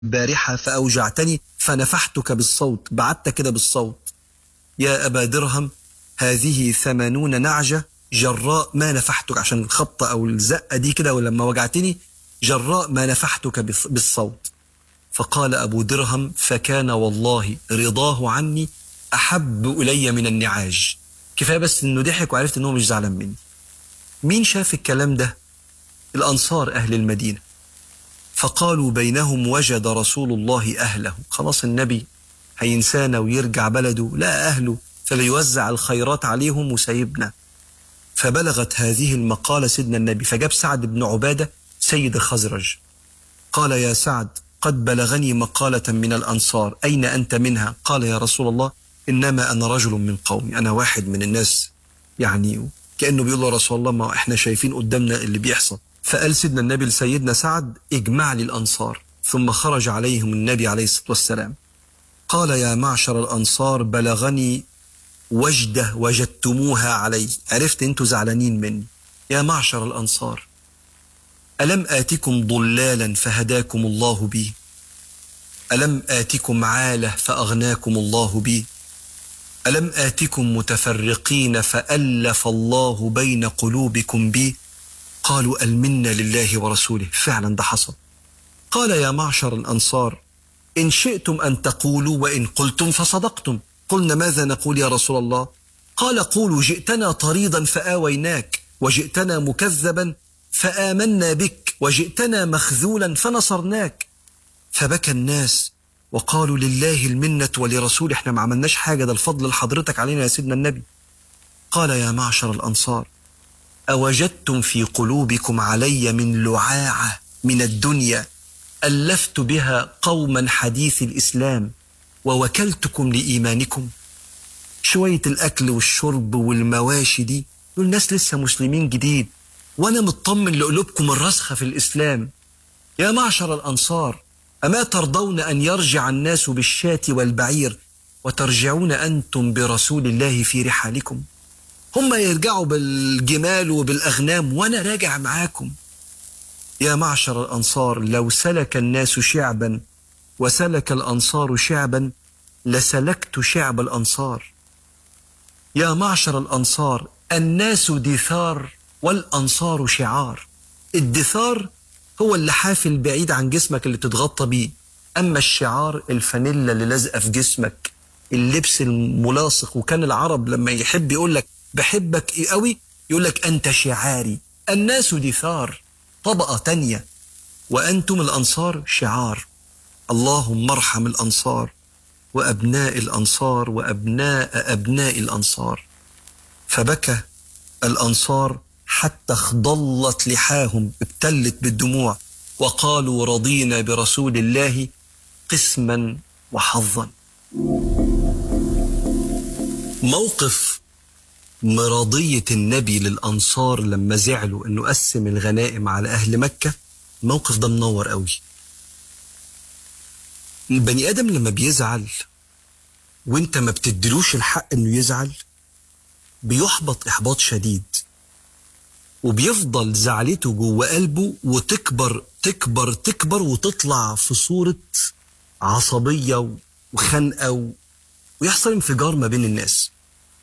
البارحة فأوجعتني فنفحتك بالصوت بعدت كده بالصوت يا أبا درهم هذه ثمانون نعجة جراء ما نفحتك عشان الخبطة أو الزقة دي كده ولما وجعتني جراء ما نفحتك بالص- بالصوت فقال أبو درهم فكان والله رضاه عني أحب إلي من النعاج كفاية بس إنه ضحك وعرفت إنه مش زعلان مني مين شاف الكلام ده الأنصار أهل المدينة فقالوا بينهم وجد رسول الله أهله خلاص النبي هينسانا ويرجع بلده لا أهله فبيوزع الخيرات عليهم وسايبنا فبلغت هذه المقالة سيدنا النبي فجاب سعد بن عبادة سيد الخزرج قال يا سعد قد بلغني مقالة من الأنصار أين أنت منها قال يا رسول الله إنما أنا رجل من قومي أنا واحد من الناس يعني كأنه بيقول له يا رسول الله ما إحنا شايفين قدامنا اللي بيحصل فقال سيدنا النبي لسيدنا سعد اجمع لي الأنصار ثم خرج عليهم النبي عليه الصلاة والسلام قال يا معشر الأنصار بلغني وجده وجدتموها علي عرفت انتوا زعلانين مني يا معشر الأنصار ألم آتكم ضلالا فهداكم الله بي ألم آتكم عالة فأغناكم الله بي ألم آتكم متفرقين فألف الله بين قلوبكم بي قالوا المنا لله ورسوله فعلا ده حصل قال يا معشر الأنصار إن شئتم أن تقولوا وإن قلتم فصدقتم قلنا ماذا نقول يا رسول الله قال قولوا جئتنا طريدا فآويناك وجئتنا مكذبا فآمنا بك وجئتنا مخذولا فنصرناك فبكى الناس وقالوا لله المنة ولرسول احنا ما عملناش حاجة ده الفضل لحضرتك علينا يا سيدنا النبي قال يا معشر الأنصار أوجدتم في قلوبكم علي من لعاعة من الدنيا ألفت بها قوما حديث الإسلام ووكلتكم لإيمانكم شوية الأكل والشرب والمواشي دي دول ناس لسه مسلمين جديد وأنا مطمن لقلوبكم الراسخة في الإسلام يا معشر الأنصار أما ترضون أن يرجع الناس بالشاة والبعير وترجعون أنتم برسول الله في رحالكم هم يرجعوا بالجمال وبالأغنام وأنا راجع معاكم يا معشر الأنصار لو سلك الناس شعبا وسلك الأنصار شعبا لسلكت شعب الأنصار يا معشر الأنصار الناس دثار والأنصار شعار الدثار هو اللحاف البعيد عن جسمك اللي تتغطى بيه أما الشعار الفانيلا اللي لازقة في جسمك اللبس الملاصق وكان العرب لما يحب يقول لك بحبك إيه قوي يقول لك أنت شعاري الناس دثار طبقة تانية وأنتم الأنصار شعار اللهم ارحم الأنصار وأبناء الأنصار وأبناء أبناء الأنصار فبكى الأنصار حتى اخضلت لحاهم ابتلت بالدموع وقالوا رضينا برسول الله قسما وحظا موقف مرضية النبي للأنصار لما زعلوا أنه قسم الغنائم على أهل مكة الموقف ده منور قوي البني آدم لما بيزعل وانت ما بتدلوش الحق انه يزعل بيحبط إحباط شديد وبيفضل زعلته جوه قلبه وتكبر تكبر تكبر وتطلع في صورة عصبية وخنقة و... ويحصل انفجار ما بين الناس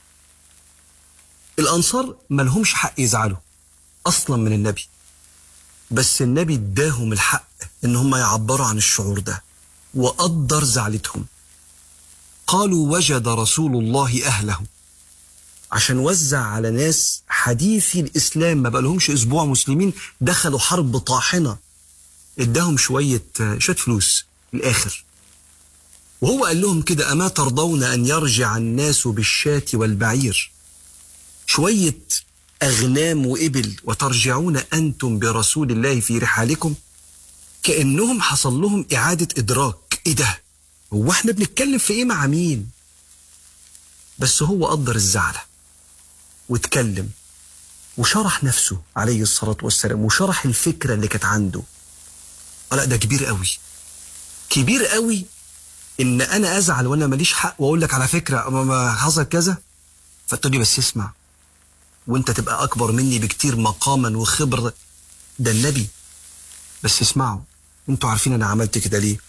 الأنصار ملهمش حق يزعلوا أصلا من النبي بس النبي اداهم الحق إن هم يعبروا عن الشعور ده وقدر زعلتهم قالوا وجد رسول الله أهله عشان وزع على ناس حديثي الإسلام ما بقالهمش أسبوع مسلمين دخلوا حرب طاحنة اداهم شوية شوية فلوس الآخر وهو قال لهم كده أما ترضون أن يرجع الناس بالشاة والبعير شوية أغنام وإبل وترجعون أنتم برسول الله في رحالكم كأنهم حصل لهم إعادة إدراك إيه ده هو احنا بنتكلم في إيه مع مين بس هو قدر الزعلة واتكلم وشرح نفسه عليه الصلاة والسلام وشرح الفكرة اللي كانت عنده آه لا ده كبير قوي كبير قوي ان انا ازعل وانا ماليش حق واقول لك على فكره ما- ما حصل كذا فتقول لي بس اسمع وانت تبقى اكبر مني بكتير مقاما وخبره ده النبي بس اسمعوا انتوا عارفين انا عملت كده ليه